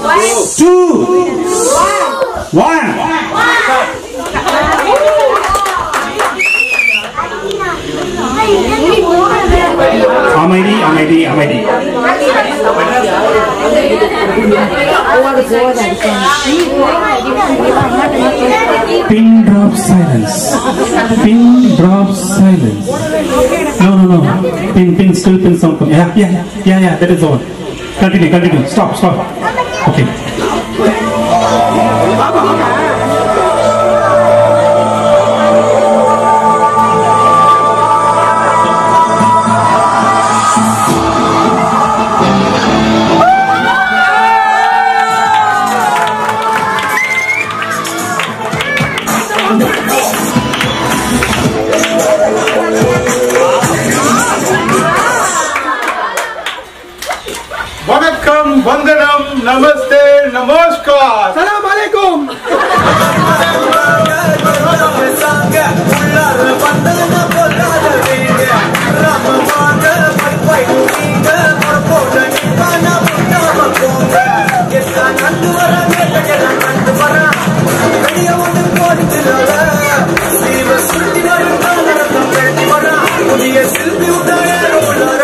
two, one. அமைதி அமைதி அமைதி pin drop silence pin drop silence no no no pin pin still pin sound come. yeah yeah yeah yeah that is all continue continue stop stop okay வணக்கம் வந்தனம் நமஸ்தே நமஸ்கார் சலாம் அலைக்கும் சில்பி உடைய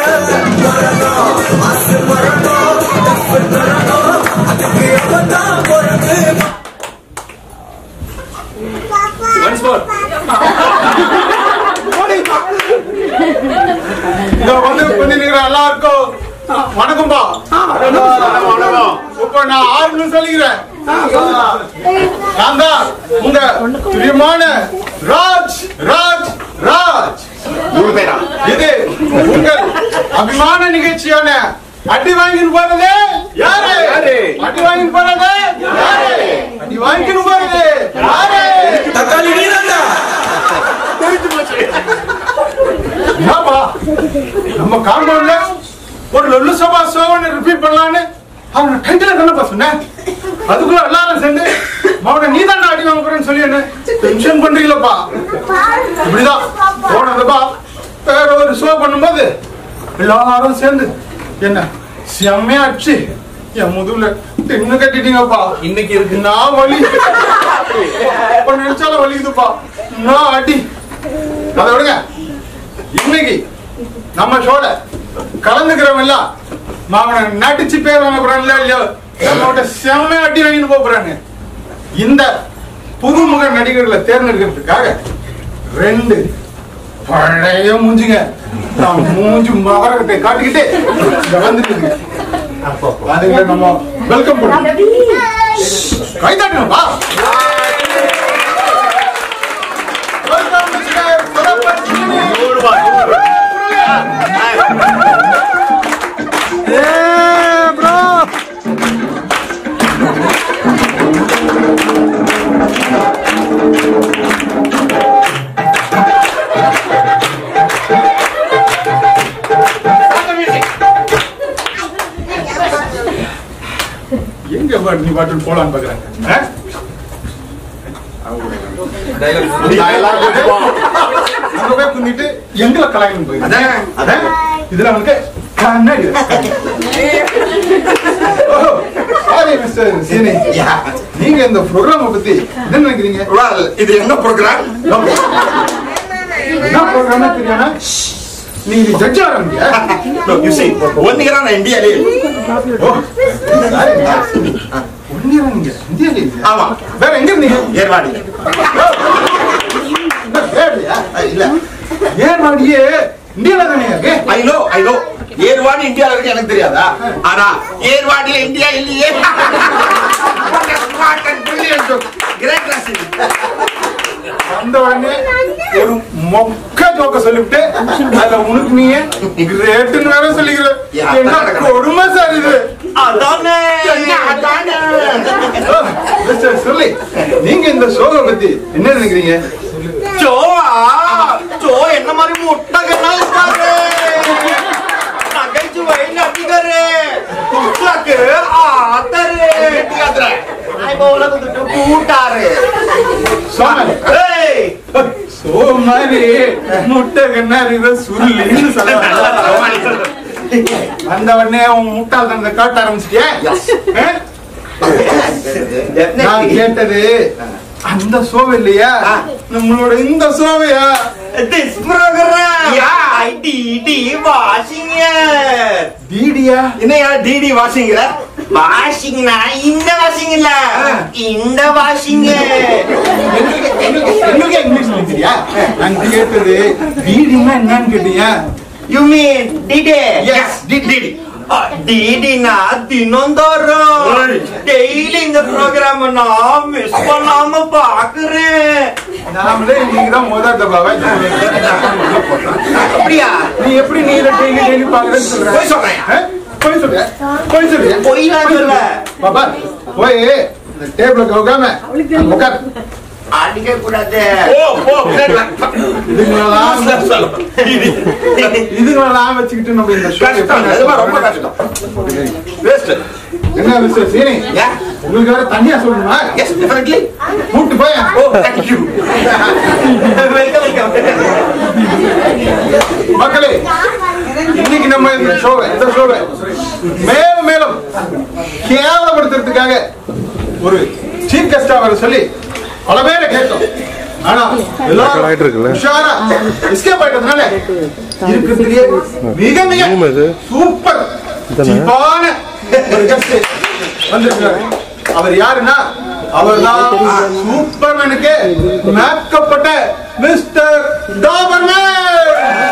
இங்க வந்து பண்ணி நிக்கிற எல்லாருக்கும் வணக்கம்பா வணக்கம் இப்ப நான் ஆரம்பம் சொல்லிக்கிறேன் நான் தான் உங்க பிரியமான ராஜ் ராஜ் ராஜ் மூணு பேரா இது உங்கள் அபிமான நிகழ்ச்சியான அடி வாங்கின்னு போறது யாரு யாரு? அடி வாங்கின்னு போறது யாரு அடி வாங்கின்னு போறது யாரு தக்காளி நீதான்டா என்னப்பா நம்ம காம்பவுண்ட்ல ஒரு லொல்லு சபா சோவனை ரிப்பீட் பண்ணலான்னு அவனை டைட்டில் தானப்பா சொன்னேன் அதுக்குள்ள எல்லாரும் சேர்ந்து அவனை நீ தான் அடி வாங்க போறேன்னு சொல்லி என்ன டென்ஷன் பண்றீங்களப்பா இப்படிதான் போனதுப்பா வேற ஒரு ஷோ பண்ணும்போது எல்லாரும் சேர்ந்து என்ன செம்மையா அடிச்சு என் முதுகுல தின்னு கட்டிட்டீங்கப்பா இன்னைக்கு இருக்கு நான் வலி அப்ப நினைச்சாலும் வலிக்குதுப்பா நான் அடி அதை விடுங்க இன்னைக்கு நம்ம ஷோல கலந்துக்கிறவங்க எல்லாம் மாமனை நடிச்சு பேர் வாங்க போறாங்களா இல்லையோ நம்மகிட்ட செம்மையா அடி வாங்கிட்டு போக போறாங்க இந்த புதுமுக நடிகர்களை தேர்ந்தெடுக்கிறதுக்காக ரெண்டு பழைய மூஞ்சிங்க நான் மூஞ்சி மகரத்தை காட்டிக்கிட்டு இங்க வந்துருக்குங்க அதுங்களை நம்ம வெல்கம் பண்ணுவோம் கை தட்டணும்பா வெல்கம் மிஸ்டர் சுரப்பட்சினி. எங்க பாட்டு நீ பாட்டு போலான்னு பாக்குறாங்க ஆ? டயலாக் அங்க போய் குந்திட்டு எங்களை கலாய்க்கணும் போய் அதான். அதான் இதுல அவனுக்கு கண்ணாடி சாரி மிஸ்டர் சீனி நீங்க இந்த ப்ரோக்ராம பத்தி என்ன நினைக்கிறீங்க Well, இது என்ன ப்ரோக்ராம் என்ன ப்ரோக்ராம் தெரியாம நீங்க ஜட்ஜ் ஆரம்பிங்க யூ see ஒன் இயரா நான் இந்தியாலே ஓ சாரி ஒன்னியா நீங்க இந்தியால இல்லையா? ஆமா வேற எங்க இருந்தீங்க ஏர்வாடி என்ன வேலையா இல்ல ஏன் மாடியே இந்தியால தானே இருக்கு I know I know Ervadi இந்தியால இருக்கு எனக்கு தெரியாதா ஆனா ஏர்வாடியில இந்தியா இல்லையே கிரேட் கிளாஸ் அந்த உடனே ஒரு மொக்க ஜோக்க சொல்லிவிட்டு அதுல உனக்கு நீயே கிரேட்னு வேற சொல்லிக்கிற யா, என்ன அதான் கொடுமை சார் இது அதானே அதானே ஓ, மிஸ்டர் சொல்லி நீங்க இந்த ஷோவை பத்தி என்ன நினைக்கிறீங்க ஜோவா ஜோ என்ன மாதிரி முட்டகனா இருப்பாரு நகைச்சுவை நடிகரு துக்ளக்கு ஆத்தரு கூட்டாரு சோமன் ஏய் சோ மாதிரி முட்டை கண்ணா இருக்கிற சுருளின்னு சொல்ல அந்த உடனே உன் முட்டாள் தனத்தை காட்ட ஆரம்பிச்சிட்டியே ஆ? நான் கேட்டது அந்த சோவை இல்லையா ஆ. நம்மளோட இந்த சோவையா This program. Yeah, I DD washing it. டிடியா என்னையா டிடி வாஷிங்கிற வாஷிங்னா இந்த வாஷிங் இல்ல இந்த வாஷிங் எங்களுக்கு இங்கிலீஷ் தெரியா நான் கேட்டது டிடினா என்னன்னு கேட்டீங்க you mean D D Yes, D D டிடினா தினந்தோறும் Right. டெய்லி இந்த ப்ரோக்ராம் நான் மிஸ் பண்ணாம பாக்குறேன் நாமளே நீங்க தான் முதல் தபாவை அப்படியா நீ எப்படி நீ இதை டெய்லி டெய்லி பாக்குறேன்னு சொல்ற போய் சொல்றேன். ஆ? போய் சொல்ற போய் சொல்றியா பொய்லாம் சொல்ல. பாபா போய் இந்த டேபிள் கவுக்காம உட்கார் அடிக்க கூடாது இதுங்களெல்லாம் இதுங்களெல்லாம் வச்சுக்கிட்டு நம்ம இந்த show கஷ்டம் எப்படி நிஜமா ரொம்ப கஷ்டம் வேஸ்ட் என்ன விஷயம் சீனி Yeah. உங்களுக்கு வேற தனியா சொல்லணுமா எஸ் டெஃபினெட்லி கூட்டு போய் oh thank you welcome welcome மக்களே இன்னைக்கு நம்ம இந்த ஷோவை இந்த ஷோவை மேலும் மேலும் கேவலப்படுத்துறதுக்காக ஒரு சீஃப் கெஸ்டா வர சொல்லி பல பேரை கேட்டோம் ஆனா எல்லாரும் உஷாரா எஸ்கேப் ஆயிட்டதுனால இருக்கிறதுலயே மிக மிக சூப்பர் சீப்பான ஒரு கெஸ்ட் வந்திருக்கிறாரு அவர் யாருன்னா அவர்தான் சூப்பர்மேனுக்கு மேக்கப்பட்ட mister Doberman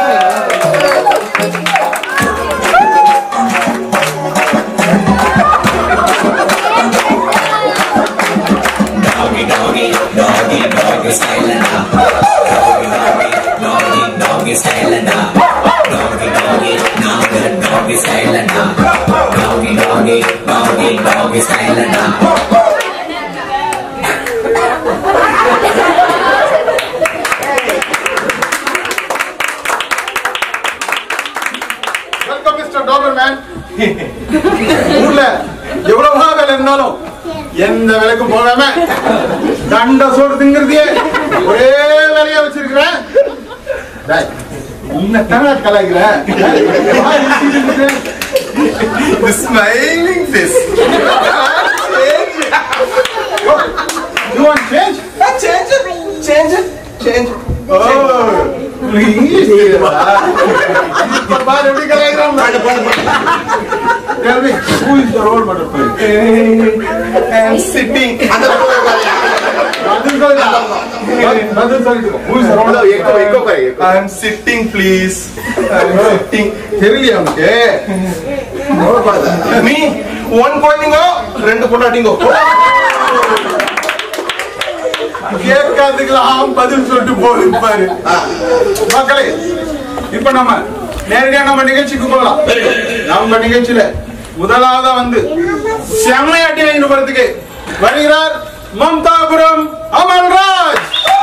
welcome mister Doberman ஊர்ல எவ்வளவா வேலை இருந்தாலும் எந்த வேலைக்கும் போகாம தண்ட சோறு திங்கிறதையே ஒரே வேலையா வச்சிருக்கிறேன் டேய், உன்னைத்தானே கலாய்க்கிறேன் வாய் வீசிட்டு இருக்கிறேன். Smiling face Oh, you want change? Change change change Oh, உனக்கு இங்கிலீஷ் தெரியுதா? இப்ப பாரு எப்படி கலாய்க்கிறான் பாரு. Tell me, who is the role model for you? Sitting அந்த பதில் சொல்லுடா. பதில் சொல்லிட்டு போ. Who is the role model? Echo echo பாரு I am sitting, please. I am sitting. தெரியலையா உனக்கு Me, one குழந்தைங்க ரெண்டு பொண்டாட்டிங்க கேட்காதுக்கெல்லாம் பதில் சொல்லிட்டு போகுது பாரு மக்களே இப்ப நம்ம நேரடியா நம்ம நிகழ்ச்சிக்கு போகலாம் நம்ம நிகழ்ச்சியில முதலாவதா வந்து செம்மையாட்டி வாங்கிட்டு போறதுக்கு வருகிறார் மம்தாபுரம் அமல்ராஜ்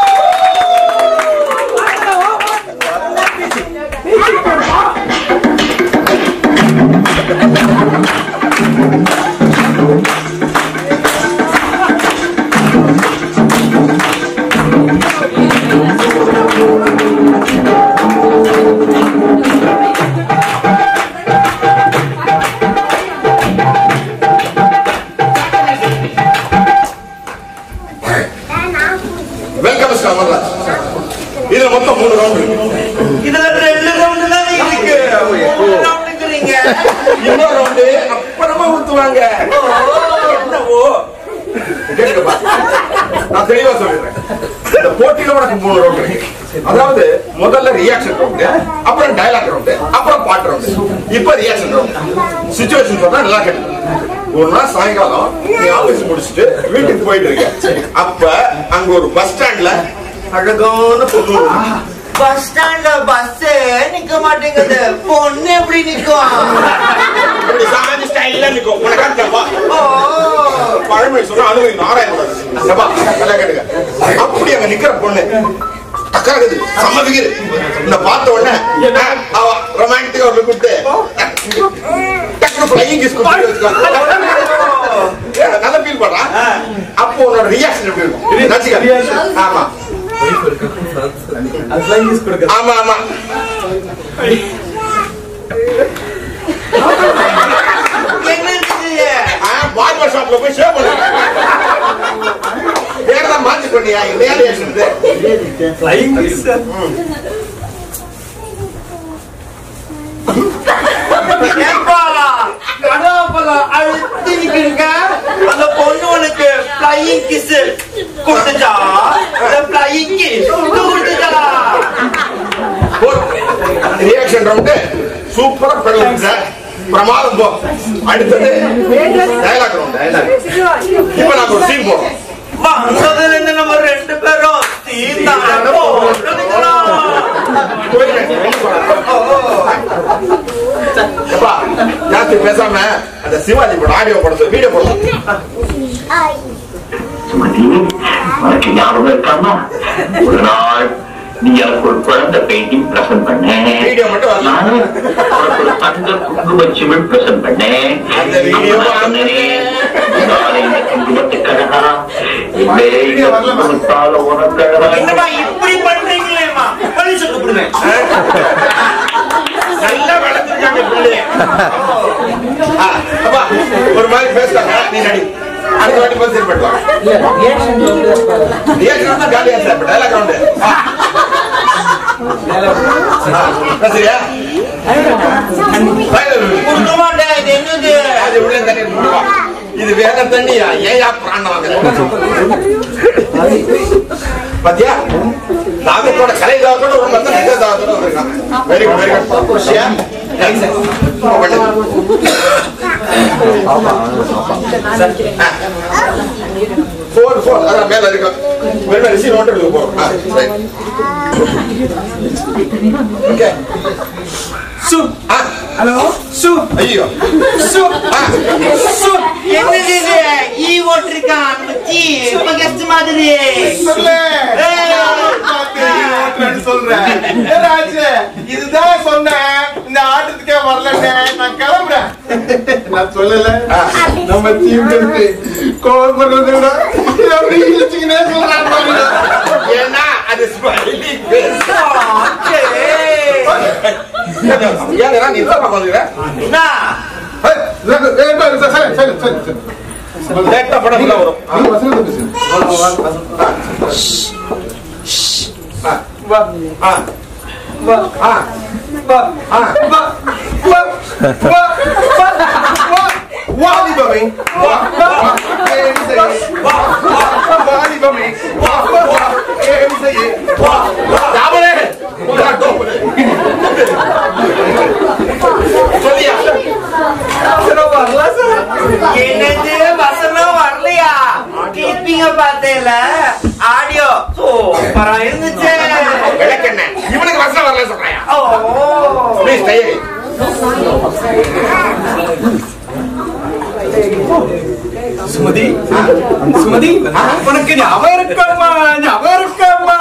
வெல்கம் மிஸ்டர் அமர்ராஜ் இதுல மொத்தம் மூணு ரவுண்ட் இதுல ரெண்டு ரவுண்ட் தான் இருக்கு மூணு ரவுண்டுங்கிறீங்க இன்னொரு ரவுண்டு அப்புறமா ஊத்துவாங்க என்னவோ கேட்டுக்கப்பா. நான் தெளிவா சொல்லிடுறேன் இந்த போட்டியில உனக்கு மூணு ரவுண்ட் இருக்கு அதாவது முதல்ல ரியாக்ஷன் ரவுண்டு அப்புறம் டயலாக் ரவுண்டு அப்புறம் பாட்டு ரவுண்டு இப்ப ரியாக்ஷன் ரவுண்டு சுச்சுவேஷன் சொன்னா நல்லா கேட்டு ஒரு நாள் சாயங்காலம் நீ ஆபீஸ் முடிச்சுட்டு வீட்டுக்கு போயிட்டு இருக்க அப்ப அங்க ஒரு பஸ் ஸ்டாண்ட்ல அழகான பொண்ணு பஸ் ஸ்டாண்ட்ல பஸ் நிக்க மாட்டேங்குது பொண்ணு எப்படி நிக்கும் இப்படி சாதி ஸ்டைல்ல நிக்கும் உனக்கு அர்த்தமா? ஓ பழமொழி சொன்னா அழுகை நாராயணன் சபா நல்லா கேட்டுங்க அப்படி அங்க நிக்கிற பொண்ணு டக்காகுது சம்மதிக்குது இந்த பார்த்த உடனே அஹ், அவ ரொமான்டிக்கா ஒரு கூப்பிட்டு டக்கு ஃப்ளையிங் கிஸ் கொடுத்து வச்சுக்கோ நல்லா ஃபீல் பண்றான் அப்போ உன்னோட ரியாக்ஷன் எப்படி இருக்கும் நினைச்சுக்க. ஆமா ஆமா ஆமா என்ன இருக்குது? ஆ, பாய் பாஷா ஷாப்ல போய் ஷேவ் பண்ணுங்க வேற தான் மாத்தி பண்ணியா இல்லையா இருக்குது ஏப்பா, கடாப்பழம் அழுத்தி நிக்கிறீங்க. அந்த பொண்ணு உனக்கு flying kiss கொடுத்துச்சா? இல்ல flying kiss கொடுத்துச்சா? ரியாக்ஷன் ரவுண்டு சூப்பரா பெறலாம் சார் பிரமாதம் போ அடுத்தது டயலாக் ரவுண்ட் இப்போ நான் ஒரு சீன் போறோம் வந்ததுல இருந்து நம்ம ரெண்டு பேரும் தீர்ந்தாங்க போட்டுக்கலாம். எப்பா ஜாஸ்தி பேசாம அந்த சிவாஜி படம் ஆடியோ படத்தை வீடியோ படம் சுமதி உனக்கு ஞாபகம் இருக்காமா ஒரு நாள் நீ எனக்கு ஒரு குழந்தை பெயிண்டிங் பிரசன்ட் பண்ண வீடியோ மட்டும் வரல. நானும் உனக்கு ஒரு தங்க குங்குமச்சிமிழ் பிரசன்ட் பண்ணேன் அந்த வீடியோ அப்ப நான் சொன்னேன், நாளை இந்த குங்குமத்துக்கழகா இல்லை இந்த குங்குமத்தால உனக்கு அழகா என்னம்மா இப்படி பண்றீங்களேம்மா போலீஸ் கூப்பிடுவேன் நல்லா வளர்த்துருக்காங்க பிள்ளைய ஆ, அப்பா ஒரு மாதிரி பேசுறாங்க நீ நடி அடுத்த வாட்டி போய் சரி பண்ணுவாங்க ரியாக்ஷன் தான் காலியா சார் இப்போ டயலாக் ரவுண்டு சரியா Final. கொடுக்க மாட்டேன் இது என்னது அது உள்ள தண்ணி கொடுப்பா. இது வேற தண்ணியா ஏயா பிராணம் வாங்குற பாத்தியா தாகத்தோட கலை தாகத்தோட ஒரு மத்த நிஜ தாகத்தோட வந்திருக்கான் வெரி குட் வெரி குட் குஷியா ஃபோர் ஃபோர் அதான் மேல இருக்கும் வெறும் ரிசீவ் நோட் எடுத்து போறோம் ஓகே சு ஆ ஹலோ சு ஐயோ சு ஆ என்னது இது ஈ ஓட்டிருக்கான் மச்சி இப்ப கெஸ்ட் மாதிரி சொல்லு ஏய். சொல்றேன் ஏ ராஜு, இதுதான் சொன்னேன் இந்த ஆட்டத்துக்கே வரலன்னு நான் கிளம்புறேன் நான் சொல்லல நம்ம டீம் இருக்கு கோல் பண்றதை விட எப்படி இழுச்சிக்கினே சொல்றான் பாருங்க. ஏன்னா அது ஸ்மைலி ஃபேஸ் ஏன்னா நீ என்ன பண்ணுகிற என்ன ஏய், ஏய், ஏய், ஏய், சரி, சரி, சரி, சரி. லேட்டா படம் உள்ள வரும் நீ வசனத்தை பேசு. வா ஆ வா, ஆ வா, ஆ வா, வா, வா, வா, வா. வாலிபமே வா, வா, ஏன் செய்ய? வா, வா, வாலிபமே. வா, வா, ஏன் செய்ய? வா, வா. தாமரே சொல்லியா சரி, வரல சார். என்னது வசனம் வரலையா கிளிப்பிங்க பார்த்தேல ஆடியோ சூப்பரா இருந்துச்சு விளக்கென்ன இவனுக்கு வசனம் வரல சொல்றாயா ஓ ப்ளீஸ் தையரி சுமதி சுமதி உனக்கு ஞாபகம் இருக்கம்மா ஞாபகம் இருக்கம்மா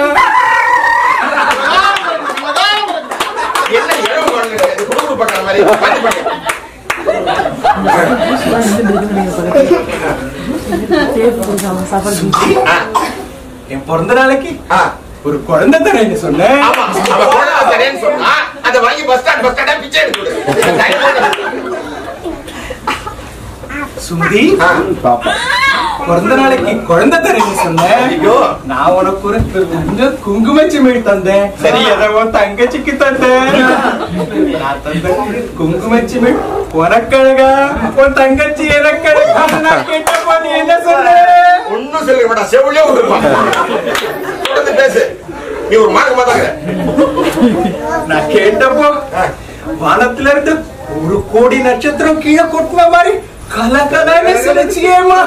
என்ன இழவு குழந்தை இது குடும்ப பக்கம் மாதிரி மாத்தி பண்ணு. ஆ, என் பிறந்த நாளைக்கு ஆ. ஒரு குழந்தை தரேன்னு சொன்னேன் ஆமா அவ குழந்தை தரேன்னு சொன்னா அதை வாங்கி பஸ் ஸ்டாண்ட் பஸ் ஸ்டாண்டா பிச்சை எடுத்து கொடு. சுமதி ஆ. பிறந்த நாளைக்கு குழந்தை தரேன்னு சொன்னேன் ஐயோ. நான் உனக்கு ஒரு கொஞ்சம் குங்குமச்சிமிழ் தந்தேன் சரி. அதை உன் தங்கச்சிக்கு தந்தேன் நான் தந்த குங்குமச்சிமிழ் உனக்கழகா உன் தங்கச்சி எனக்கழகா நான் கேட்டப்போ நீ என்ன சொன்ன ஒண்ணும் சொல்லிக்க மாட்டான் செவிலே விட்டுருப்பான் தொடர்ந்து பேசு நீ ஒரு மார்க் மாத்தாங்க நான் கேட்டப்போ வானத்துல இருந்து ஒரு கோடி நட்சத்திரம் கீழே கொட்டின மாதிரி கல கலன்னு சிரிச்சியேமா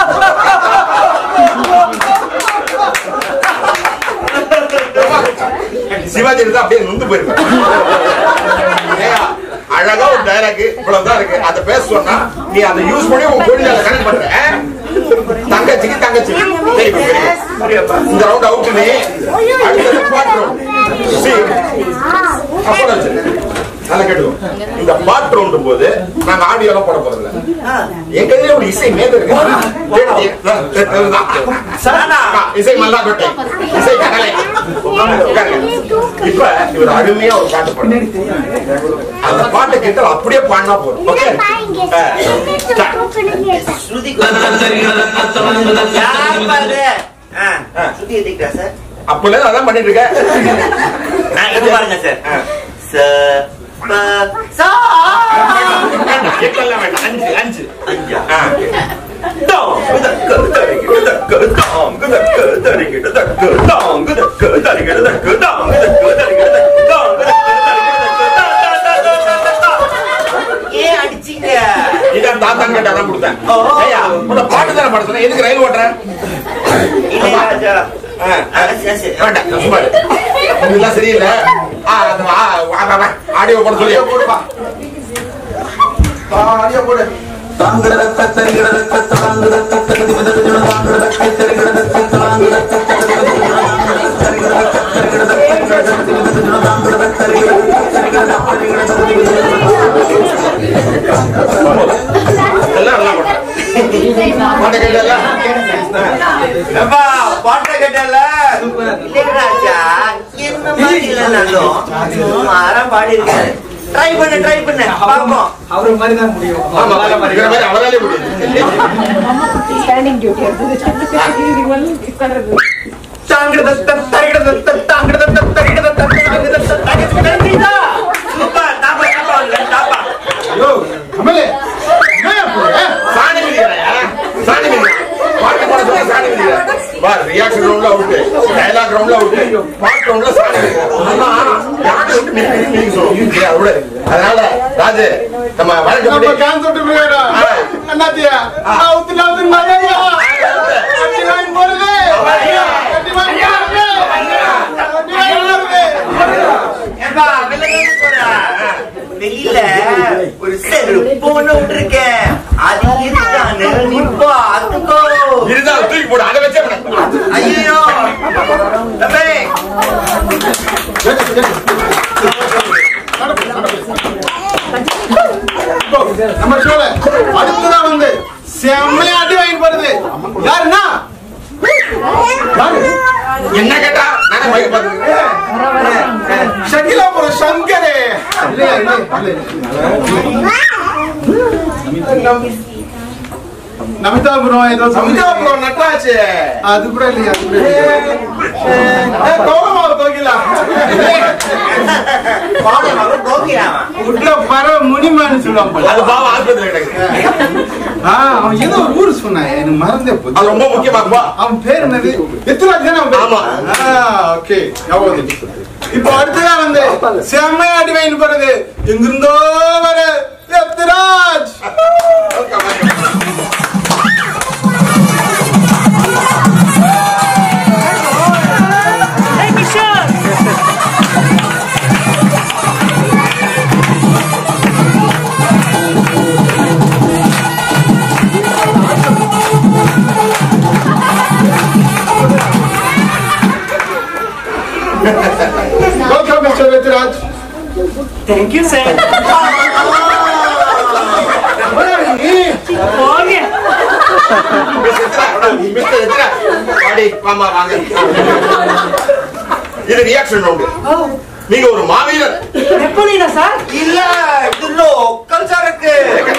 சிவாஜி இருந்தா அப்படியே நொந்து போயிருப்பேன் ஏய்யா, அழகா ஒரு டைலாக் இவ்வளவுதான் இருக்கு அதை பேச சொன்னா நீ அதை யூஸ் பண்ணி உன் கோழில கனெக்ட் பண்ற தங்கச்சிக்கு தங்கச்சி சரி சரி இந்த ரவுண்ட் அவுட் நீ அடுத்தது பாட் ரவுண்ட் சி அப்புறம் வச்சிரு. நல்லா கேட்டுக்கோ இந்த பாட் ரவுண்ட் போது நாங்க ஆடியோ எல்லாம் போட போறது இல்ல எங்க இதுல ஒரு இசை மேத இருக்கு கேட்டுட்டியா? ஆ, இசை மல்லாக்கோட்டை இசை கடலை உட்காருங்க, உட்காருங்க. இப்ப இவர் அருமையா ஒரு பாட்டு பாடுறாரு அந்த பாட்டை கேட்டு அப்படியே பாடினா போதும் ஓகே ஸ்ருதி யார் பாரு ஆ, ஸ்ருதி எதுக்குறா சார் அப்பல இருந்து அதான் பண்ணிட்டு இருக்க ஆ, இது பாருங்க சார் ஆ. ச ப சா வேண்டாம், எட்டெல்லாம் வேண்டாம் அஞ்சு அஞ்சு அஞ்சா ஆ. டாங், குதக்கு, தரிக்கிடு, தக்கு, டாங், குதக்கு, தரிக்கிடு, தக்கு, டாங், குதக்கு, தரிக்கிடு, தக்கு, டாங், குதக்கு, தரிக்கிடு, தக்கு, டாங், குதக்கு, தரிக்கிடு, தக்கு, டா, டா, டா, டா, டா, டா, டா. ஏன் அடிச்சீங்க இதான் தாத்தான் கேட்டா தான் கொடுத்தேன் ஓ. ஏய்யா, உன்னை பாட்டு தானே பாட சொன்னேன் எதுக்கு ரயில் ஓட்டுறேன் இளையராஜா ஆ, ஆ, சரி, சரி. வேண்டாம் நான் சும்மா இரு. இதெல்லாம் சரியில்லை ஆ, அது வா, வா, வா, வா. ஆடியோ போட சொல்லி போடுப்பா ஆடியோ போடு எல்லாம் நல்லா போடுறேன் பாட்டு கேட்டல அப்பா, பாட்டை கேட்டல இளையராஜா என்ன மாதிரி இல்லைனாலும் சுமாரா பாடி இருக்காரு ட்ரை பண்ணு ட்ரை பண்ணு பாப்போம் அவரு மாதிரி தான் முடியும் ஆமா இருக்கிற மாதிரி அவராலே முடியும் ஸ்டாண்டிங் டியூட்டி அது இது வந்து உட்கார்றது சூப்பர் தாப்பா தாப்பா இல்ல தாப்பா ஐயோ கமலே என்ன போற சாணி மிதிக்கிறாயா? சாணி மிதிக்கிறா. பாட்டு பாட சொன்னா சாணி மிதிக்கிறா. பார், reaction round ல out, dialogue round ல out, பாட்டு round ல சாணி மிதிக்கிறா. அதெல்லாம் யானை விட்டு மிதி, மிதி, மிதிக்க சொல்லும். சரி, அது விடு. அதனால ராஜு நம்ம வழக்கப்படி நம்ம கான்செப்ட் பிரகாரா அண்ணாத்தியா அவுத்து நாத்து மழையா கட்டி வாங்கி போறது கட்டி வாங்கி போறது கட்டி வாங்கி போறது ஏப்பா வெளில தானே போறா வெளியில ஒரு செருப்பு ஒண்ணு விட்டுருக்கேன் அது இருக்கான்னு நீ பாத்துக்கோ இருந்தா தூக்கி போடு அதை வச்சே பண்ணு. ஐயோ தம்பி நம்ம ஷோல அடுத்ததான் வந்து செம்மையா அடி வாங்கி போறது யாருன்னா யாரு? என்ன கேட்டா நானே மைக் பார்த்துக்கிறேன். ஷகிலாபுரம் சங்கரே இல்லையா, இல்லையா, இல்லையா. நமிதாபுரம் ஏதோ சமுத்திரா சமிதா bro, நட்ராஜ். அது கூட இல்லையா அது கூட இல்லையா கௌரவ கோகிலா பாவம் கோகிராமா உள்ள பறவை முனிமான்னு சொல்லுவாங்க போல. அது பாவம் ஆஸ்பத்திரியில கிடக்குது. ஆ, அவன் ஏதோ ஒரு ஊர் சொன்னான் எனக்கு மறந்தே போச்சு. அது ரொம்ப முக்கியமாக்குப்பா அவன் பேர் என்னது எத்தனாவது தானே அவன் பேர்? ஆமா. ஆ, ஓகே ஞாபகம் வந்துச்சு. இப்போ அடுத்ததா வந்து செம்மையா அடி வாங்கிட்டு போறது எங்கிருந்தோ வர Ethraj welcome mister Ethraj thank you sir mister எத்ரா, வாடி, வாமா, வாங்க. இது ரியாக்ஷன் ரவுண்டு நீங்க ஒரு மாவீரர் எப்படினா சார் இல்ல இது லோக்கல் சரக்கு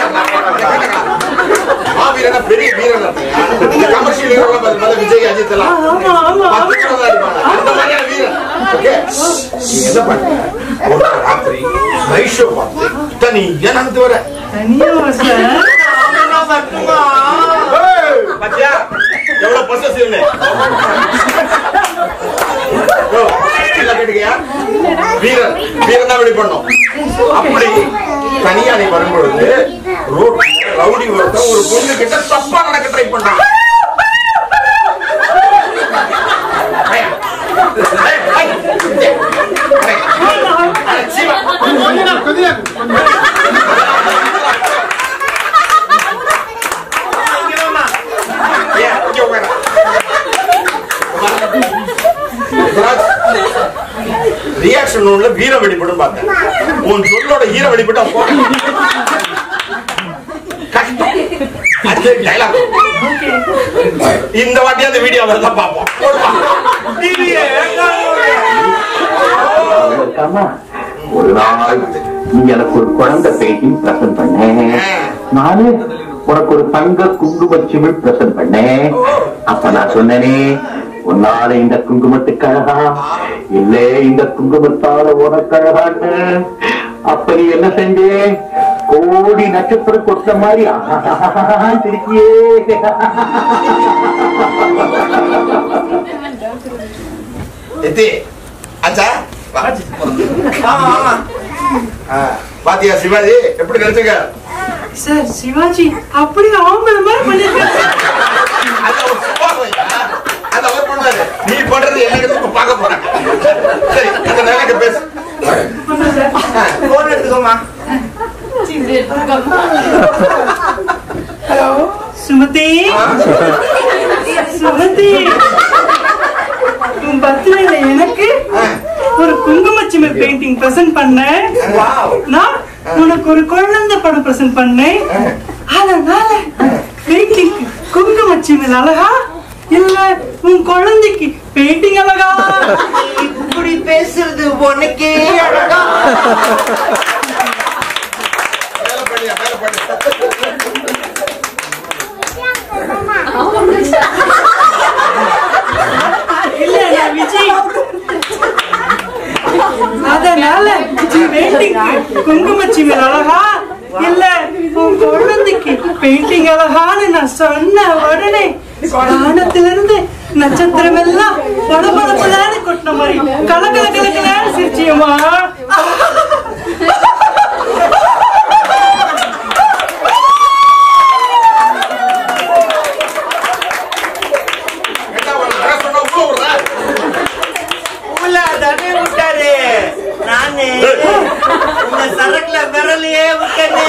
மாவீரனா பெரிய வீரர் இருப்பாங்க. இந்த கமர்ஷியல் ஹீரோலாம் பார்த்து பார்த்தா விஜய் அஜித் எல்லாம் ஆமா ஆமா பத்து பேர் தான் இருப்பாங்க. அந்த மாதிரியான வீரர் ஓகே நீங்க என்ன பண்ணுங்க ஒரு நாள் ராத்திரி நைட் ஷோ பார்த்து தனியா நடந்து வர தனியா சார் ஆமா மட்டுமா பாத்தியா எவ்வளவு பொசசிவ்னு கேட்டுக்கியா வீரன் வீரன் தான் வெளிப்படணும் அப்படி தனியா நீ வரும்பொழுது ரோட் ரவுடி ஒருத்தன் ஒரு பொண்ணு கிட்ட தப்பா நடக்க ட்ரை பண்றான் ஐயா. ஐய், ஐய். ஐய். ஐய், சீவா. கொஞ்ச நேரம் கொஞ்ச நேரம் ஐயா, இங்க உட்காரு. ரியாக்ஷன் ஒண்ணுல வீரம் வெளிப்படும் பார்த்தேன் உன் சொல்லோட ஈரம் வெளிப்பட்டு அவன் போறான். கஷ்டம் அது dialogue. இந்த வாட்டி அந்த வீடியோ தான் பார்ப்போம் போடுப்பா. டிவியே கண்ணா ஒரு நாள் நீ எனக்கு ஒரு குழந்தை பெயிண்டிங் பிரசன்ட் பண்ண நானு உனக்கு ஒரு தங்க குங்குமச்சிமிழ் பிரசன்ட் பண்ணேன் அப்ப நான் சொன்னனே உன்னால இந்த குங்குமத்துக்கு அழகா இல்ல இந்த குங்குமத்தால உனக்கு அழகான்னு அப்ப நீ என்ன செஞ்சே கோடி நட்சத்திரம் கொட்ட மாதிரி ஆஹா திருக்கியே எத்தி ஆச்சா வா. ஆமா ஆமா ஆ, பாத்தியா சிவாஜி எப்படி நினைச்சுக்க சார் சிவாஜி அப்படி ஆம்பளை மாதிரி பண்ணிருக்காரு அத ஒரு சுபாவம் அத அவர் பண்ணுவாரு நீ பண்றது எனக்கு இப்ப பார்க்க போறேன் சரி அந்த நிலைக்கு பேசு போன் எடுத்துக்கோமா சுமதி சுமதி உன் பர்த்டேல எனக்கு ஒரு குங்குமச்சிமிழ் பெயிண்டிங் பிரசன்ட் பண்ணேன் வாவ் நான் உனக்கு ஒரு குழந்தை படம் பிரசன்ட் பண்ணேன் அதனால பெயிண்டிங் குங்குமச்சிமிழ் அழகா இல்ல உன் குழந்தைக்கு பெயிண்டிங் அழகா இப்படி பேசுறது உனக்கே அழகா மேல பண்ணியா மேல பண்ணு இல்ல நான் விஜய் அதனால பெயிண்டிங் குங்குமச்சிமிழ் அழகா இல்ல உன் குழந்தைக்கு பெயிண்டிங் அழகான்னு நான் சொன்ன உடனே வானத்திலிருந்து நட்சத்திரம் எல்லாம் பட படப்படான்னு கொட்டின மாதிரி கல கல கலக்கலான்னு சிரிச்சியம்மா என்ன பண்ண நான் சொன்னா உள்ள விடுறேன் உள்ள தானே விட்டாரு நானு உங்க சரக்குல விரலையே விட்டேனே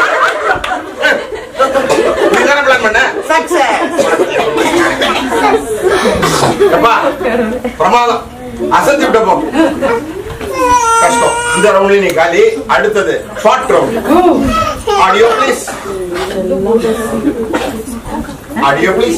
நீ தானே பிளான் பண்ண சக்சஸ் எப்பா பிரமாதம் அசைஞ்சு விட்ட போ கஷ்டம் இந்த ரவுண்ட்ல நீ காலி அடுத்தது short round audio please audio please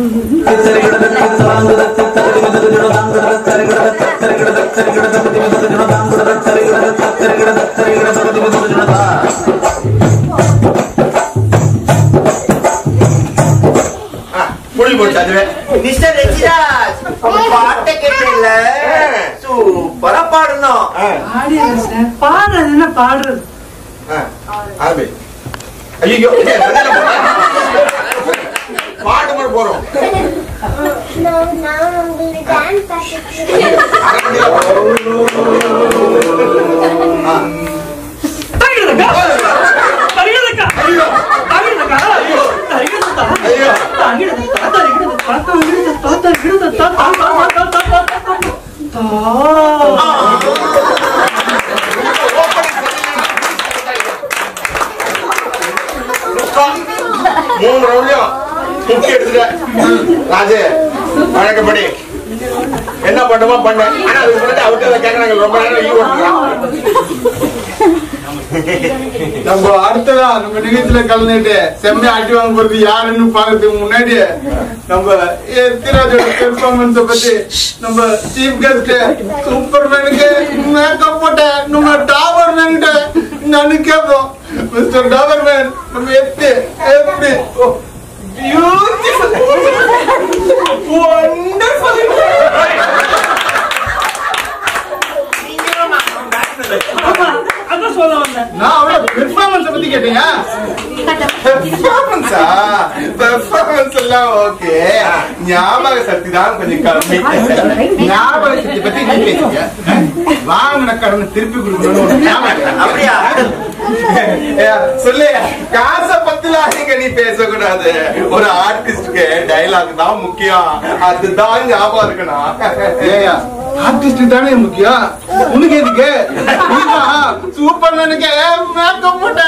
புள்ளி போச்சு அதுவே மிஸ்டர் ரச்சிராஜ் பாட்டை கேட்டேன்ல சூப்பரா பாடணும் பாடியது சார் பாடுறது என்ன பாடுறது ஆரம்பி ஐயோ பாட்டு மட்டும் போறோம் நான் உங்களுக்கு டான்ஸ் பார்த்துட்டு தகிடதக்கா தகிடதக்கா தகிடதக்கா தகிடதக்கா ஐயோ தகிடதக்கா தகிடதக்கா தகிடதக்கா தகிடதக்கா தா மூணு ரவுண்ட்லயும் தூக்கி எடுத்துட்ட ராஜு வழக்கப்படி என்ன பண்ணுமோ பண்ணு ஆனா அதுக்கு முன்னாடி அவர்கிட்ட கேட்கறாங்க ரொம்ப நேரம் லீவ் ஓட்டுறான் நம்ம அடுத்ததா நம்ம நிகழ்ச்சியில கலந்துட்டு செம்மையா அடி வாங்க போறது யாருன்னு பாக்கிறதுக்கு முன்னாடி நம்ம எத்திராஜோட பெர்ஃபார்மன்ஸ் பத்தி நம்ம சீஃப் கெஸ்ட் சூப்பர்மேனுக்கு மேக்கப் போட்ட நம்ம டாபர்மேன் நான் கேட்போம் மிஸ்டர் டாபர்மேன் நம்ம எத்து எப்படி பியூட்டிஃபுல் வண்டர்ஃபுல் ஆமா அதான் சொல்ல வந்தேன் நான் அவள பெர்ஃபார்மன்ஸ் பத்தி கேட்டீங்க பெர்ஃபார்மன்ஸா பெர்ஃபார்மன்ஸ் எல்லாம் ஓகே ஞாபக சக்தி தான் கொஞ்சம் கம்மி ஞாபக சக்தி பத்தி நீ பேசுங்க வாங்கின கடனை திருப்பி கொடுக்கணும்னு ஒரு ஞாபகம். அப்படியா ஏ, சொல்லு காசை பத்திலாம் நீங்க நீ பேசக்கூடாது ஒரு ஆர்டிஸ்ட்க்கு டைலாக் தான் முக்கியம் அதுதான் ஞாபகம் இருக்கணும் ஏயா ஆர்டிஸ்ட் தானே முக்கியம் உனக்கு எதுக்கு சூப்பர் நினைக்க மேக்கப் போட்ட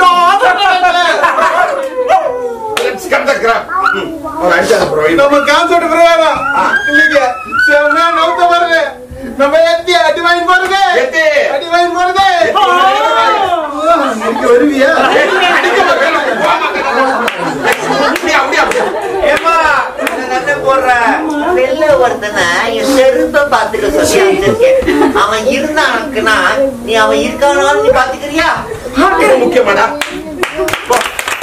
Let's cut the crap. ம், ஒரு அடிச்சாத ப்ரோ நம்ம காசோட பிரகாரம் இன்னைக்கு செம்மையா நவுத்த வருது நம்ம எத்தி அடி வாங்கி போறது எத்தி. அடி வாங்கி போறது இன்னைக்கு வருவியா அப்படியே அப்படியே அப்படியே ஏமா நான் என்ன போடுறேன் வெளில ஒருத்தனை என் செருப்பை பார்த்துக்க சொல்லி அனுப்பிச்சிருக்கேன் அவன் இருந்தானுக்குன்னா நீ அவன் இருக்கானான்னு நீ பாத்துக்கிறியா இது முக்கியமாடா போ.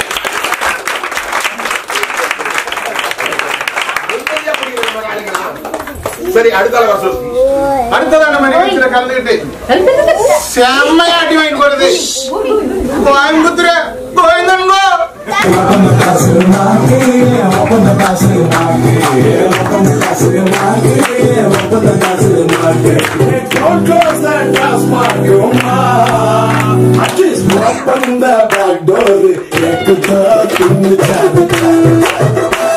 உண்மையா புரியுது நம்ம ஆளுங்களா? சரி அடுத்த ஆள் வர சொல்லு அடுத்ததான் நம்ம நிகழ்ச்சியில கலந்துக்கிட்டு செம்மையா அடி வாங்கிட்டு போறது Coimbatore கோயந்தன்கோ Don't close that gas mark, your ma. I just open the back door. Ek the tum chad.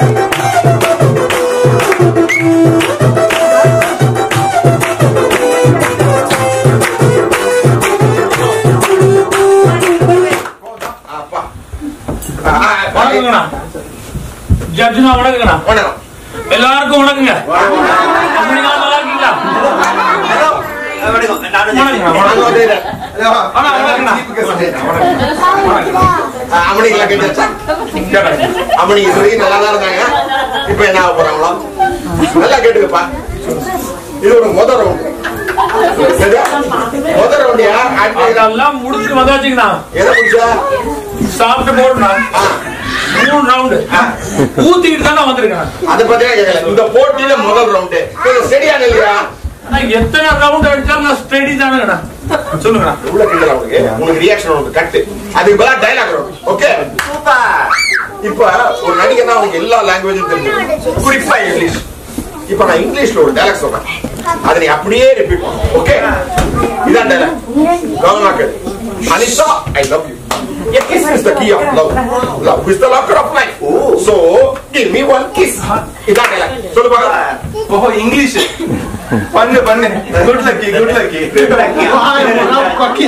அப்பா ஆ, ஆ, வணக்கங்கண்ணா ஜட்ஜுனா வணக்கங்கண்ணா வணக்கம் எல்லாருக்கும் வணக்கங்க அப்படிங்களா, நல்லா இருக்கீங்களா வணக்கம் நானும் வணக்கங்கண்ணா வணக்கம் வணக்கம் வந்து அண்ணா வணக்கங்கண்ணா அம்மணிக்கெல்லாம் கேட்டாச்சா கேட்டேன் அம்மணி இது வரைக்கும் நல்லா தான் இருந்தாங்க இப்ப என்ன ஆக போறாங்களோ நல்லா கேட்டுக்கப்பா இது ஒரு முத ரவுண்ட் முத ரவுண்டியா அதெல்லாம் முடிச்சுட்டு வந்தாச்சுங்கண்ணா எதை முடிச்சா சாப்பிட்டு போடுண்ணா ஆ, மூணு ரவுண்டு ஊத்திக்கிட்டு தானே வந்திருக்கேன் அதை பத்தியா கேட்கல இந்த போட்டியில முதல் ரவுண்டு சரியான இல்லையா நான் எத்தனை ரவுண்ட் அடிச்சாலும் நான் ஸ்டெடி தானேங்கண்ணா சொல்லுங்கண்ணா உள்ள கேட்கல உனக்கு உனக்கு ரியாக்ஷன் உனக்கு கட்டு அதுக்கு பதிலா டைலாக் ரவுண்ட் ஓகே சூப்பர் இப்ப ஒரு நடிகர்னா அவனுக்கு எல்லா லாங்குவேஜும் தெரியும் குறிப்பா இங்கிலீஷ் இப்ப நான் இங்கிலீஷ்ல ஒரு டைலாக் சொல்றேன் அதை நீ அப்படியே ரிப்பீட் பண்ணு ஓகே இதான் டைலாக் கவனமா கேளு Anisha I love you A kiss is the key of love. Love is the locker of life. So, give me one kiss. இதான் டைலாக் சொல்லு பாக்கலாம் ஓஹோ இங்கிலீஷ் பண்ணு பண்ணு குட் லக்கி குட் லக்கி பக்கி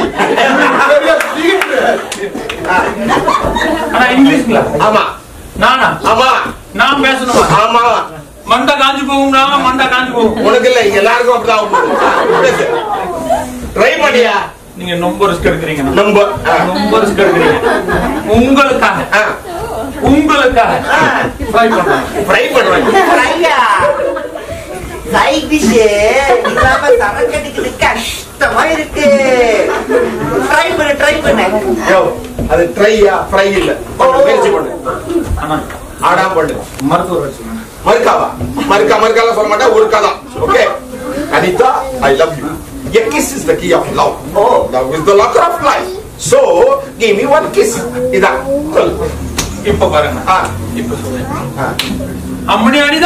ஆனா இங்கிலீஷ்ங்களா ஆமா நானா ஆமா நான் பேசணுமா ஆமா மண்டை காஞ்சு போகும்னா மண்டை காஞ்சு போகும் உனக்கு இல்ல இங்க எல்லாருக்கும் அப்படிதான் பேசு ட்ரை பண்ணியா நீங்க ரொம்ப ரிஸ்க் எடுக்கிறீங்க நம்ம ரொம்ப ரிஸ்க் எடுக்கிறீங்க உங்களுக்காக உங்களுக்காக ட்ரை பண்றேன் ட்ரை பண்ணுவேன் ஃப்ரையா சைட் டிஷ் இல்லாம சரக்கு அடிக்கிறது கஷ்டமா இருக்கு ட்ரை பண்ணு ட்ரை பண்ணு யோ, அது ட்ரையா ஃப்ரை இல்ல கொஞ்சம் முயற்சி பண்ணு ஆனா ஆடாம பண்ணு மருத்துவர் வச்சுக்கோங்க மறுக்காவா மறுக்கா மறுக்காலாம் சொல்ல மாட்டேன் ஒரு காலம் okay Anitha I love you A kiss is the key of love. Oh, love is the locker of life. So, give me one kiss. இதான் சொல்லு இப்ப பாருங்க ஆ, இப்ப சொல்றேன் ஆ, அம்மணி அடிதா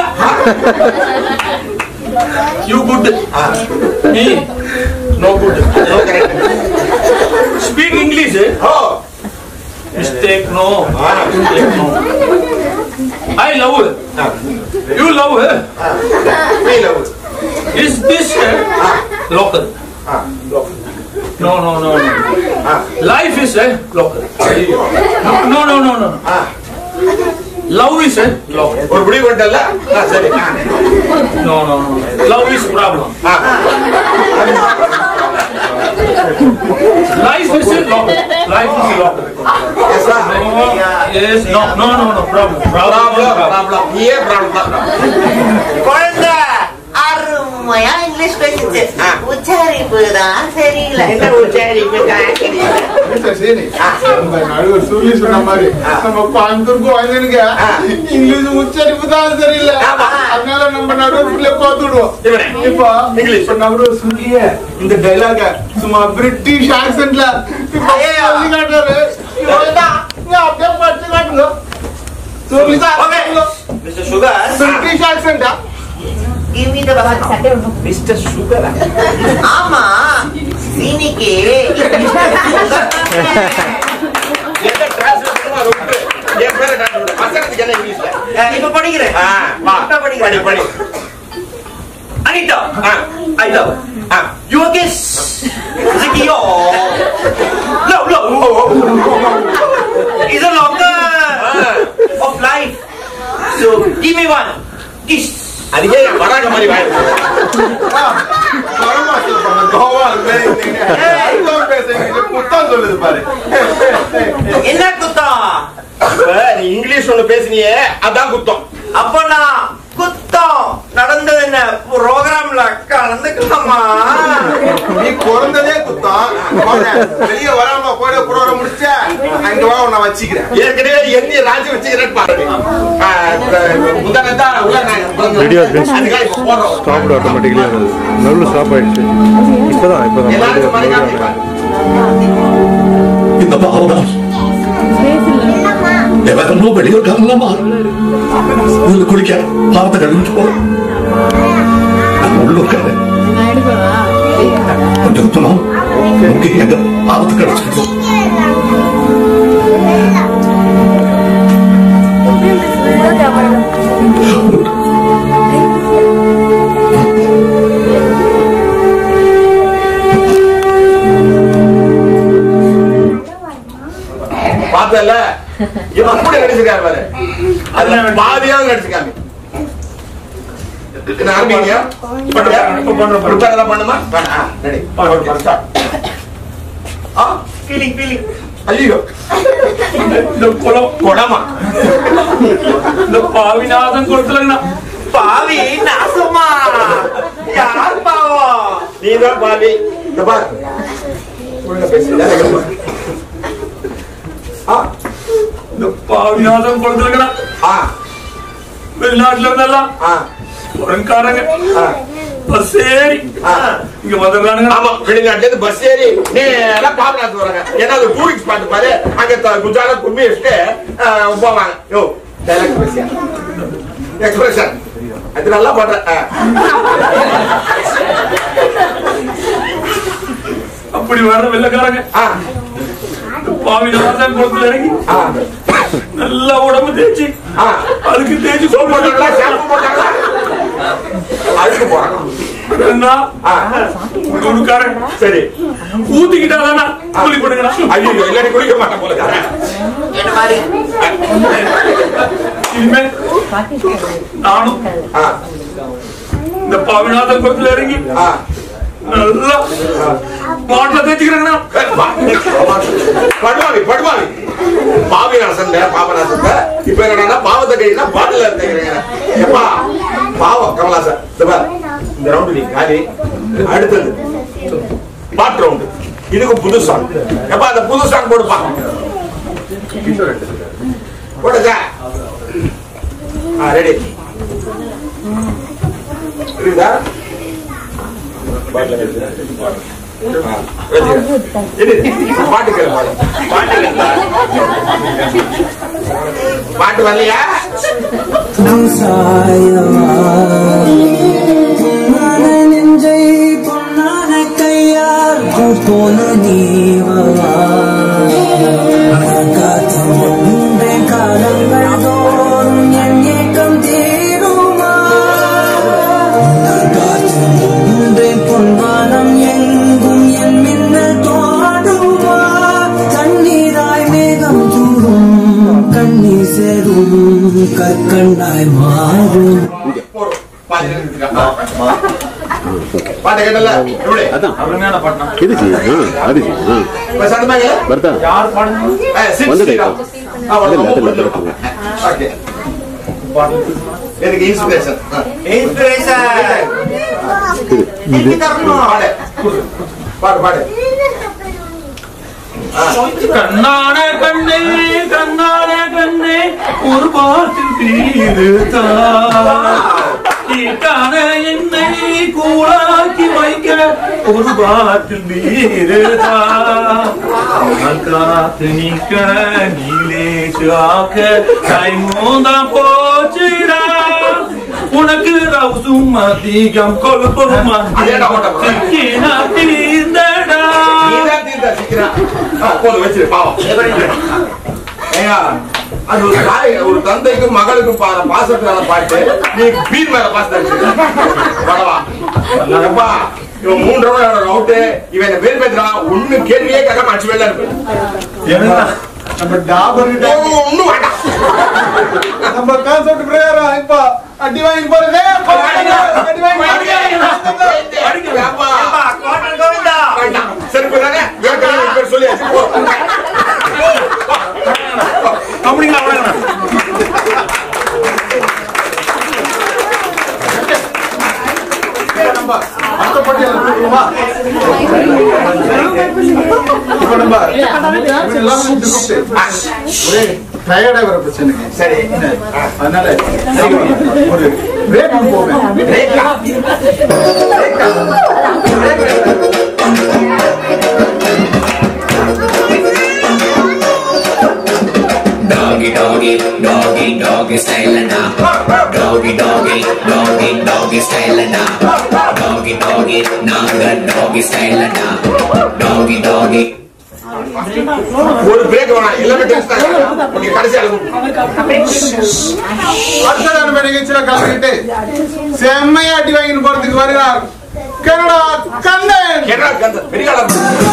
you good ah. Me no good No, correct. Speak English Oh, mistake no ah, mistake no I love ah, you love ah. Me love. Is this local ah, love. No no no no ah, life is local ஐயோ. No no no no ah, love is local ஒரு முடிவு பண்ணிட்டல ஆ, சரி ah, no no no love is problem ah. Life is local life is local Yes, sir. Yes, no, no, no, no, problem. Problem, Problem, problem. problem. நீயே problem தான். குழந்தை அருமையா English பேசிச்சு ஆ. உச்சாரிப்பு தான் சரியில்லை என்ன உச்சாரிப்பு தான் தெரியல. சரி நம்ம நடுவர் சொல்லி சொன்ன மாதிரி நம்ம கோயம்புத்தூர் கோயந்தனுக்கு இங்கிலீஷ் உச்சரிப்பு தான் சரியில்லை ஆமா. அதனால நம்ம நடுவர் பிள்ளை பார்த்து விடுவோம் இவனே. இப்போ இங்கிலீஷ். இப்ப நடுவர் சொல்லியே இந்த டைலாக சும்மா பிரிட்டிஷ் ஆக்சென்ட்ல இப்ப ஐயோ. சொல்லி காட்டுறாரு இவ்வளவுதான். நீங்க அப்படியே படிச்சு காட்டுங்க சொல்லிதான் Okay. மிஸ்டர் சுகர் பிரிட்டிஷ் ஆக்சென்டா give me the button. Mr. Sugar. ஆமா சீனிக்கு எந்த translation அது விட்டு. என் பேரை translate பண்ணு. வசனத்துக்கு என்ன இங்கிலீஷ்ல? இப்ப படிக்கிறேன் ஆ, வா. இப்ப படி, படிக்கிறேன் படி. அனிதா ஆ, I love ah. your kiss Zikio love love is a longer of life so give me one kiss அதுக்கே என் வராக மாதிரி வாயிருக்கு. கோவா பேசுறீங்க புத்தம் சொல்லுது பாரு என்ன குத்தம் இப்ப நீ இங்கிலீஷ் ஒண்ணு பேசுனியே அதான் குத்தம் அப்ப நான் குத்தம் நடந்தது என்ன ப்ரோக்ராம்ல கலந்துக்கலாமா நீ பிறந்ததே குத்தம் போன, வெளிய வராம போய் ப்ரோகிராம் முடிச்ச அங்க வா உன்னை வச்சுக்கிறேன் ஏற்கனவே எண்ணி ராஜி வச்சுக்கிறேன்னு பாருங்க முந்தானத்தா உள்ள நான் ரெடியா ஃப்ரெண்ட்ஸ் அதுக்காக இப்ப போடுறோம் ஸ்டாப் ஆட்டோமேட்டிக்கலி நடுவில் ஸ்டாப் ஆயிடுச்சு இப்போதான் இப்போதான் எல்லாருக்கும் மறுபடியும் மறக்காம மறுபடியும் இந்த பாவம் எவரோ வெளியூர்காரங்களமா உள்ள குளிக்க பாவத்தை கழுவிட்டு போ நம்ம உள்ளூர்காரன் கொஞ்சம் துணம் உங்க எங்க பாவத்தை கழிச்சுட்டு பார்த்தல இவன் கூட நடிச்சிருக்காரு பாரு அதுல பாதியாவது நடிச்சிருக்காங்க என்ன ஆரம்பிங்க பண்ணுங்க இப்ப பண்றோம் ப்ரிப்பேர் எல்லாம் பண்ணுமா பண்ண ah, ready. Okay, start. Ah feeling feeling ஐயோ இந்த குளம் குடமா இந்த பாவிநாதன் கொடுத்துலங்கண்ணா பாவி நாசமா யார் பாவம் நீதான் பாவி இந்த பாரு ஒழுங்கா பேசு யாரை கேட்பா? ஆ இந்த பாவிநாதன் கொடுத்துலங்கண்ணா ஆ வெளிநாட்டுல இருந்தெல்லாம் ஆ புறங்காரங்க ஆ பஸ் ஏறி ஆ இங்க வந்துடுறானுங்க ஆமா வெளிநாட்டுல இருந்து பஸ் ஏறி நேரா பாபநாத் வராங்க ஏன்னா அது டூரிஸ்ட் ஸ்பாட் பாரு அங்க த- குஜராத் கும்மி வச்சுட்டு ஆ, போவாங்க யோ டைலாக் பேசியா எக்ஸ்பிரஷன் அது நல்லா பண்ற ஆ. அப்படி வர்ற வெள்ளக்காரங்க ஆ, இந்த பாவிநாதன் குளத்துல இறங்கி ஆ, நல்லா உடம்பு தேய்ச்சி ஆ. அதுக்கு தேய்ச்சி சோப் போட்டாங்களா ஷாம்பு போட்டாங்களா அதுக்கு போறாங்க என்ன ஆ, குடுக்காரன் சரி ஊத்திக்கிட்டாதானா கூலி பண்ணுங்கண்ணா ஐயோ இல்லாட்டி குளிக்க மாட்டேன் போல என்ன மாதிரி இனிமே நானும் ஆ, இந்த பாவிநாதன் குளத்துல இறங்கி ஆ. நல்லா மாட்டில தேய்ச்சிக்கிறேங்கண்ணா படுவாவி படுவாவி பாவிநாசன் பாபநாசன் இப்ப என்னன்னா பாவத்தை கையினா பாட்டில இருந்தீங்க எப்பா பாவம் கமலாசன் இந்த பாரு, இந்த ரவுண்டு நீ காலி அடுத்தது பாட் ரவுண்டு இதுக்கு புது சாங் எப்பா அந்த புது சாங் போடுப்பா போடுங்க ஆ ரெடி இருக்குதா பாட்டில் இருக்குதா? ஆ, வச்சுக்க. இரு, பாட்டு கேளு பாரு. பாட்டு கேளு. பாட்டு வரலையா நெஞ்சை பொன்னான கையால் போன நீவா காத்து முன்பே காலங்கள் தோறும் என் ஏக்கம் தீருமா காத்து முன்பே பொன்வானம் எங்கும் என் மின்னல் தோடுமா கண்ணீராய் மேகம் தூரும் கண்ணீர் சேரும் கற்கண்டாய் மாறும் போடும். பாட்டு கேட்டுருக்கா? பாட்டு கேட்டல எப்படி அருமையான பாட்டினா இதுச்சு அதுச்சு இப்ப சத்தமாங்க ಬರ್ತಾ யார் பாடுங்க ஏ, சிட் வந்து ஸ்ரீராம். ஆ, ஒரு அதில்ல, ரொம்ப அதில்ல, பிடிக்கும். அதில்ல. ஓகே. எனக்கு இன்ஸ்பிரேஷன் இன்ஸ்பிரேஷன் இது பாடு பாடு பாடு ஆ. கண்ணான கண்ணே கண்ணான கண்ணே ஒரு பாட்டில் தீருதா நீட்டான என்னை கூழாக்கி வைக்க ஒரு பாட்டில் நீருதா நான் காத்து நிக்க நீலேச்சு ஆக்க டைமோதான் போச்சுடா உனக்கு ரவுசும் அதிகம் கொழுப்பும் அதேடா, ஓட்டம். அதிகம் தீர்ந்தடா நீதான் தீர்த்தா சீக்கிரம். ஆ, போதும் வச்சிரு பாவம் ஏய்யா, அது ஒரு தாய் ஒரு தந்தைக்கும் மகளுக்கும் பாரு பாசத்துல பாட்டு நீ பீர் மேல பாசத்தை வரவா எப்பா இவன் மூன்று ரவுண்ட் அவுட்டு இவன் என்ன பேர் பேசுறான் ஒண்ணு கேள்வியே கேட்க மாச்சு வெளில இருக்கு நம்ம டாபர் கிட்ட ஒண்ணும் வேண்டாம் நம்ம கான்செப்ட் பிரகாரம் இப்ப அடி வாங்கி போறது அடி வாங்கி அப்பா, கோட்டல் கோவிந்தா வேண்டாம். செருப்பு தானே ஏற்கனவே ஒரு பேர் சொல்லியாச்சு போ. அப்படிங்களா அவ்வளவுதானா? இப்படி எல்லாம் கூப்பிட்டு கூப்பிட்டு ஒரே டயர்டா வர பிரச்சனைங்க சரி அதனால ஒரு பிரேக் போவேன் Doggy, doggy, doggy, doggy style now. Doggy, doggy, doggy, doggy style now. Doggy, doggy, naga doggy style now. Doggy, doggy. ஒரு பிரேக் வேணாம் எல்லாமே டென்ஷன் நீங்க கடைசி அளவு அடுத்த நம்ம நிகழ்ச்சியில கலந்துக்கிட்டு செம்மையா அடி வாங்கிட்டு போறதுக்கு வருகிறார் கனடா கண்ணன் கனடா கண்ணன் பெரிய ஆளா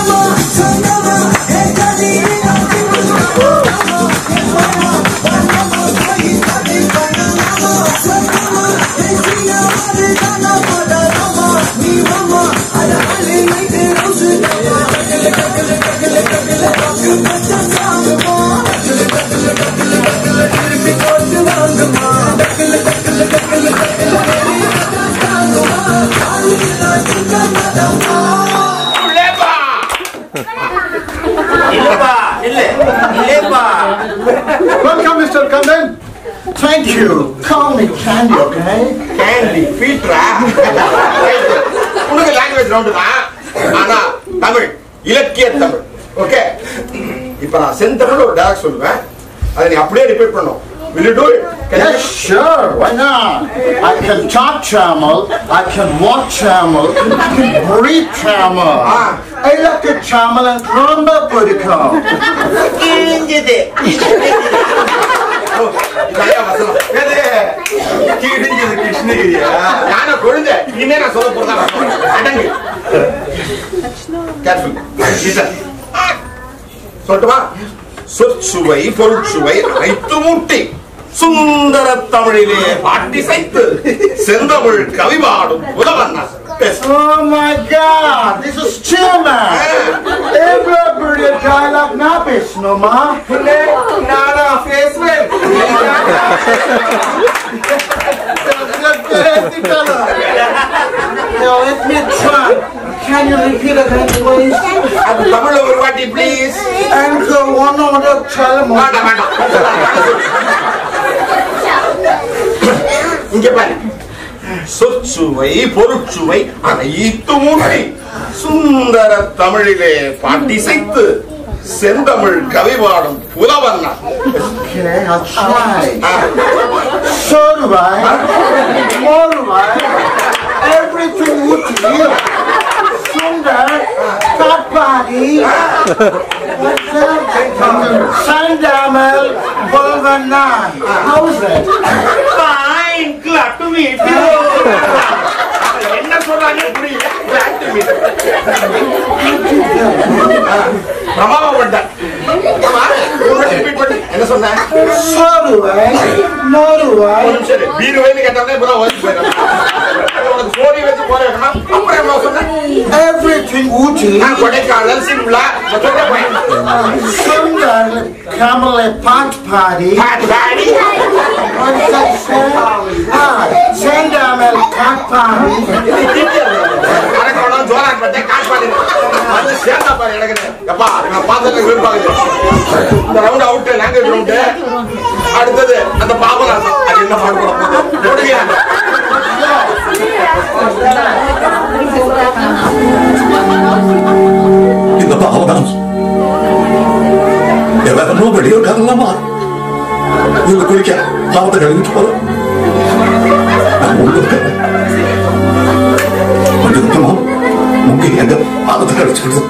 இல்லப்பா இல்ல இல்லப்பா welcome mister Kannan Thank you. Call me Candy, okay? Candy ஃபீட்ரா உனக்கு லாங்குவேஜ் ரவுண்டு தான் ஆனா தமிழ் இலக்கிய தமிழ் ஓகே இப்ப நான் செந்தமிழ் ஒரு டேரக்ட் சொல்லுவேன் அதை நீ அப்படியே ரிப்பீட் பண்ணும் will you do it Can you- Yes, sure. Why not? I can talk Tamil. I can walk Tamil. I can breathe Tamil. I look at Tamil and ரொம்ப பிடிக்கும். கிழிஞ்சது நிறைய வசனம். எது? கிழிஞ்சது கிருஷ்ணகிரியா? நானும் கொழுந்தேன். இனிமே நான் சொல்ல போறதா நான் சொல்றேன். அடங்கு. Careful. Listen. சொல்லட்டுமா சொற்சுவை பொருட்சுவை அனைத்து மூட்டி சுந்தர தமிழிலே பாட்டி சைத்து செந்தமிழ் கவிபாடும் புலவண்ணா Oh my God! This is Chairman. Everybody dialogue na பேசணுமா? நானா பேசுவேன் Now let me try. Can you repeat again, please? அது தமிழ்ல ஒரு வாட்டி ப்ளீஸ் எனக்கு ஒன்னோட சொல்ல வேண்டாம் வேண்டாம் இங்க பாரு சொற்சுவை பொருட்சுவை அனைத்து மூட்டை சுந்தர தமிழிலே பாட்டிசைத்து செந்தமிழ் கவிபாடும் புலவண்ணா Okay, I'll try. Sorubai, Morubai, everything would you. Sundar, Katpadi, Sandamal, Bolvanan. How's it? Fine, glad to meet you. என்ன சொல்றாங்க புரியல Glad to meet you. பிரமாதம் பண்ணிட்டேன். ஆமா, ஒரு வாட்டி repeat பண்ணு. என்ன சொன்ன Sorubai, Morubai, ஒரு நிமிஷம் இரு. பீரு வயது கேட்டவனே இப்பதான் ஓடி போயிடுறேன் உனக்கு சோடி வச்சு போற வைக்கணும் அப்புறம் என்ன சொன்னேன் everything would you. நான் கொடைக்கானல் சிம்லா நான் சொல்ல போயேன் Sundar, Kamale, Patpadi. Body What did I say? Ah, Sandamal, Katpadi. Arakkonam ஜோலான்பேட்டை Katpadi வந்து சேர்ந்தா பாரு எனக்கு எப்பா நான் பார்த்ததுல விரும்பாகுது இந்த ரவுண்ட் அவுட் லாங்குவேஜ் ரவுண்டு அடுத்தது அந்த பாபநாசம் அது என்ன பாடு போட போகுது முடியா இந்த பாவம் எவரோ வெளியூர் கதலாமா இவங்க குளிக்க பாவத்தை கழுவிட்டு போறோம் நான் உங்களுக்கு கொஞ்சமா உங்க எங்க பாவத்தை கழிச்சுக்கிட்டு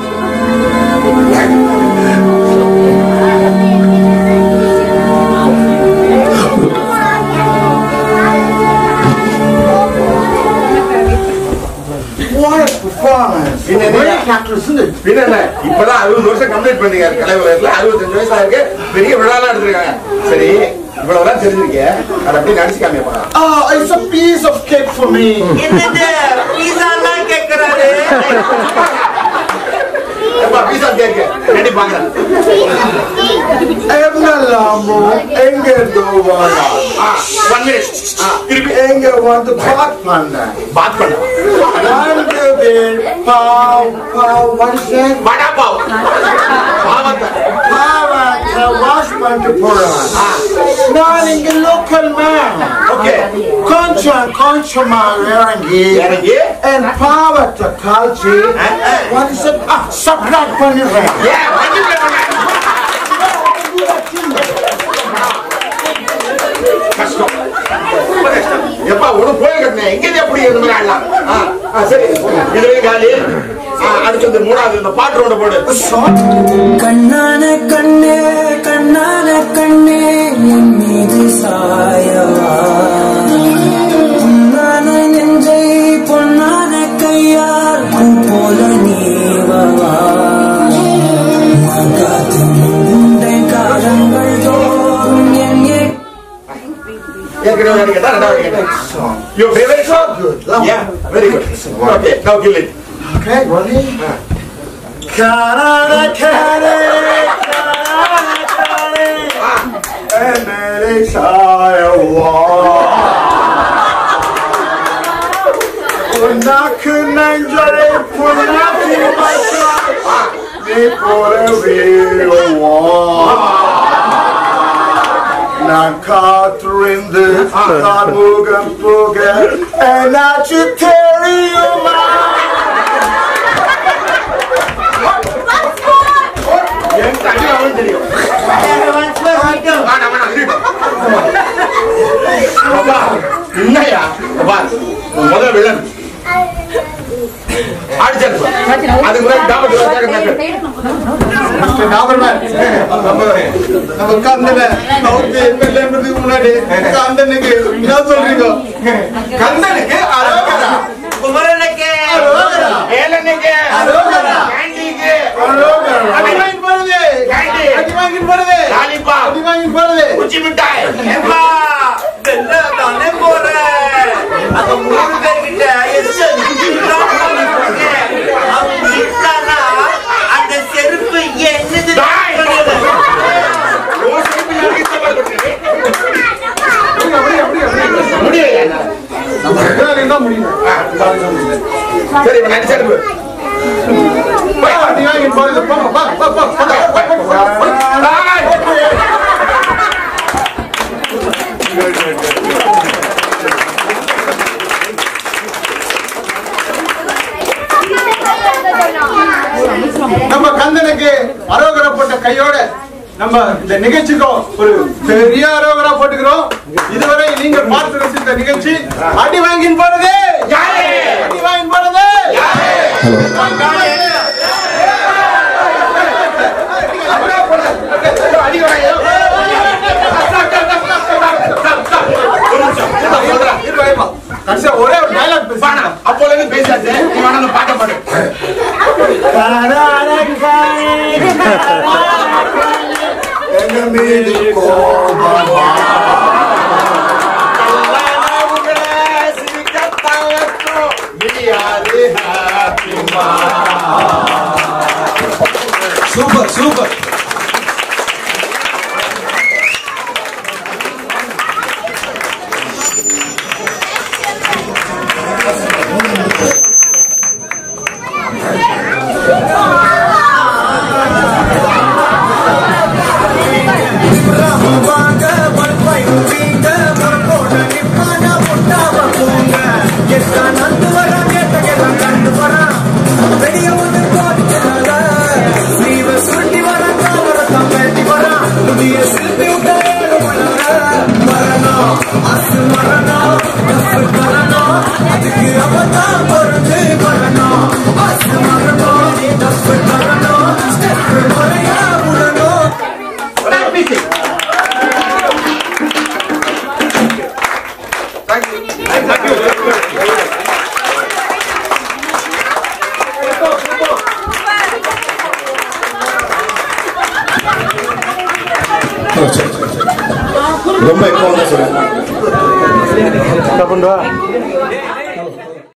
What a performance. பின்ன என்ன? Great actress, isn't it? பின்ன என்ன இப்பதான் அறுபது வருஷம் கம்ப்ளீட் பண்ணீங்க கலைவரத்துல அறுபத்தஞ்சு வயசா இருக்கு பெரிய விழாலாம் எடுத்திருக்காங்க சரி இவ்வளவுதான் தெரிஞ்சிருக்கீங்க அதை அப்படியே நடிச்சுக்காம போறான் Oh, it's a piece of cake for me. என்னது பீஸாலாம் கேக்குறாரு எப்பா பீசா கேக்கு நடிப்பாங்க Emma Lambo, Engel Dovara. One minute திருப்பி எங்க வந்து பாத் பண்ண பாத் பண்ண ரெண்டு பேர் பாவ் பாவ் மனுஷன் வடா பாவ் பாவத்தை பாவத்தை வாஷ் பண்ணிட்டு போறேன் நான் இங்க லோக்கல் மேன் ஓகே கொஞ்சம் கொஞ்சமா இறங்கி இறங்கி என் பாவத்தை காய்ச்சி மனுஷன் சப்ராக்ட் பண்ணிடுறேன் ஏன் மன்னிப்பு கஷ்டம் ரொம்ப கஷ்டம். எப்பா ஒரு போய் கட்டினேன் எங்க எப்படி இருந்து ஆடலாம் ஆ, ஆ, சரி இதுவே காலி ஆ, அடுத்தது மூணாவது இந்த பாட்டு ஒன்று போடு கண்ணான கண்ணே கண்ணான கண்ணே என் மீது சாயவா பொன்னான நெஞ்சை பொன்னான கையால் பூ போல நீவவா நான் காத்து உண்டை காலங்கள் தோறும் என் எட்- ஏற்கனவே ஒரு கேட்டா ரெண்டாவது கேட்டேன் your favourite song yeah very good okay now kill it Okay, ready? Canada, Canada, and then it's Punaki Nanjare, Punaki Masai, Nikore Viwa. Now Catherine the Kamugan Puga, and I should tell you எனக்கு அடி அவன் தெரியும் வேணாம், வேணாம், இருக்கட்டும். அப்பா, என்னய்யா? அப்பா, முதல் வில்லன் அடிச்சாரு அதுக்கு முன்னாடி டாபட் Mr. Doberman, நம்ம நம்ம கந்தன அவருக்கு எம்எல்ஏன்றதுக்கு முன்னாடி கந்தனுக்கு என்ன சொல்றீங்க கந்தனுக்கு அரோகரா குமரனுக்கு அரோகரா ஏலனுக்கு அரோகரா கேண்டிக்கு அரோகரா அடி வாங்கி போறது கேண்டி அடி வாங்கி போறது லாலிபா அடி வாங்கி போறது குச்சி மிட்டாய் ஏப்பா, வெள்ள தானே போற. அந்த மூணு பேர்கிட்ட எச்ச நிமிஷம் போனீங்க. அவங்க விட்டானா, அந்த செருப்பு என்னது டாய். உன் சிரிப்பு எனக்கு இஷ்டமா இருக்கு. முடியலையா? நம்ம எதிராளி தான் முடியும் சரி இப்ப நடிச்சாரு அடி வாங்கி போறது போங்க பா பா பா டாய். நம்ம கந்தனுக்கு அரோகரா போட்ட கையோட நம்ம இந்த நிகழ்ச்சிக்கும் ஒரு பெரிய அரோகரா போட்டுக்கிறோம் இதுவரை நீங்க பார்த்து ரசித்த நிகழ்ச்சி அடி வாங்கின் போறது யாரு? அடி வாங்கின் போறது அடி வாங்க. ஒரு நிமிஷம். நான் சொல்றேன். கடைசியா ஒரே ஒரு டைலாக் பேசுறேன் வேணாம். அப்போல இருந்து பேசாச்சு நீ வேணா அந்த பாட்டை பாடு எங்க மீது கோபமா சூப்பர் சூப்பர் ரொம்ப ఎక్కువ ఉందా సార్ తప్పకుండా